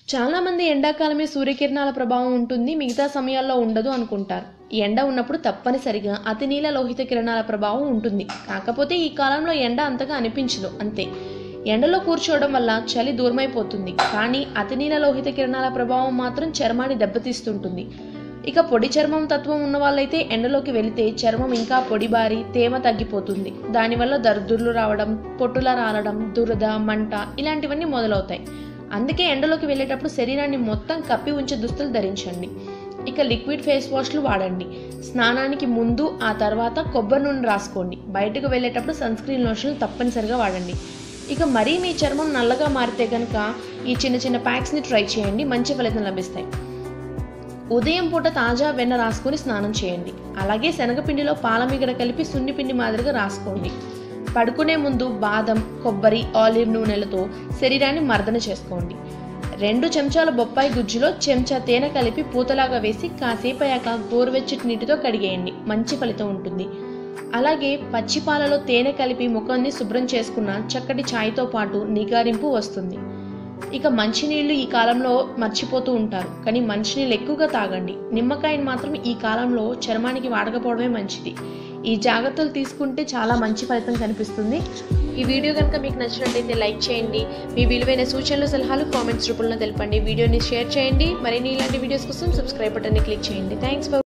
చాలామంది ఎండాకాలమే సూర్యకిరణాల ప్రభావం ఉంటుంది మిగతా సమయాల్లో ఉండదు అనుకుంటారు ఈ ఎండ ఉన్నప్పుడు తప్పనిసరిగా అతి నీల లోహిత కిరణాల ప్రభావం ఉంటుంది కాకపోతే ఈ కాలంలో ఎండ అంతగా అనిపించదు అంతే ఎండలో కూర్చోవడం వల్ల చలి దూరమైపోతుంది కానీ అతి నీల లోహిత కిరణాల ప్రభావం మాత్రం చర్మాన్ని దెబ్బతీస్తుంటుంది ఇక పొడి చర్మం తత్వం ఉన్న వాళ్ళైతే ఎండలోకి వెళితే చర్మం ఇంకా పొడిబారి తేమ తగ్గిపోతుంది దానివల్ల దర్దుర్లు రావడం పొట్టులా రాలడం దురద మంట ఇలాంటివన్నీ మొదలవుతాయి అందుకే ఎండలోకి వెళ్ళేటప్పుడు శరీరాన్ని మొత్తం కప్పి ఉంచే దుస్తులు ధరించండి ఇక లిక్విడ్ ఫేస్ వాష్లు వాడండి స్నానానికి ముందు ఆ తర్వాత కొబ్బరి నూనె రాసుకోండి బయటకు వెళ్ళేటప్పుడు సన్ స్క్రీన్ లోషన్లు తప్పనిసరిగా వాడండి ఇక మరీ మీ చర్మం నల్లగా మారితే కనుక ఈ చిన్న చిన్న ప్యాక్స్ని ట్రై చేయండి మంచి ఫలితం లభిస్తాయి ఉదయం పూట తాజా వెన్న రాసుకొని స్నానం చేయండి అలాగే శనగపిండిలో పాలమిగడ కలిపి సున్నిపిండి మాదిరిగా రాసుకోండి పడుకునే ముందు బాదం కొబ్బరి ఆలివ్ నూనెలతో శరీరాన్ని మర్దన చేసుకోండి రెండు చెంచాల బొప్పాయి గుజ్జులో చెంచా తేనె కలిపి పూతలాగా వేసి కాసేపు అయ్యాక గోరువెచ్చటి నీటితో కడిగేయండి మంచి ఫలితం ఉంటుంది అలాగే పచ్చి పాలలో తేనె కలిపి ముఖాన్ని శుభ్రం చేసుకున్న చక్కటి ఛాయ్తో పాటు నిగారింపు వస్తుంది ఇక మంచినీళ్ళు ఈ కాలంలో మర్చిపోతూ ఉంటారు కానీ మంచినీళ్ళు ఎక్కువగా తాగండి నిమ్మకాయని మాత్రం ఈ కాలంలో చర్మానికి వాడకపోవడమే మంచిది ఈ జాగ్రత్తలు తీసుకుంటే చాలా మంచి ఫలితం కనిపిస్తుంది ఈ వీడియో కనుక మీకు నచ్చినట్లయితే లైక్ చేయండి మీ విలువైన సూచనలు సలహాలు కామెంట్స్ రూపంలో తెలపండి వీడియోని షేర్ చేయండి మరిన్ని ఇలాంటి వీడియోస్ కోసం సబ్స్క్రైబ్ బటన్ని క్లిక్ చేయండి థ్యాంక్స్ ఫర్